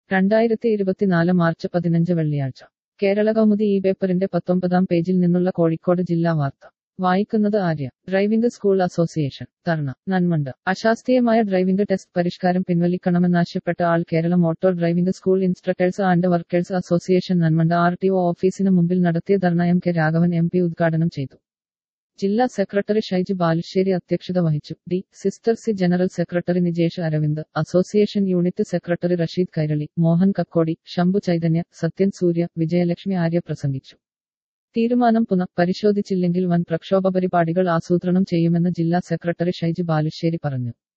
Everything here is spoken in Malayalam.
രണ്ടായിരത്തി ഇരുപത്തിനാല് മാർച്ച് പതിനഞ്ച് വെള്ളിയാഴ്ച കേരള കൗമുദി ഈ പേപ്പറിന്റെ പത്തൊമ്പതാം പേജിൽ നിന്നുള്ള കോഴിക്കോട് ജില്ലാ വാർത്ത വായിക്കുന്നത് Arya driving school association dharna Nanmanda അശാസ്ത്രീയമായ ഡ്രൈവിംഗ് ടെസ്റ്റ് പരിഷ്കാരം പിൻവലിക്കണമെന്നാവശ്യപ്പെട്ട all Kerala motor driving school instructors and workers association Nanmanda R T O ഓഫീസിന് മുമ്പിൽ നടത്തിയ dharna M K Raghavan M P ഉദ്ഘാടനം ചെയ്തു ജില്ലാ സെക്രട്ടറി ഷൈജി ബാലുശ്ശേരി അധ്യക്ഷത വഹിച്ചു ഡി സിസ്റ്റർ സി general secretary Nijesh Aravind association unit secretary Rasheed Kairali Mohan Kakkodi Shambhu Chaitanya Sathyan Surya Vijayalakshmi Arya പ്രസംഗിച്ചു തീരുമാനം പുനഃ പരിശോധിച്ചില്ലെങ്കിൽ വൻ പ്രക്ഷോഭ പരിപാടികൾ ആസൂത്രണം ചെയ്യുമെന്ന് ജില്ലാ സെക്രട്ടറി ഷൈജി ബാലുശ്ശേരി പറഞ്ഞു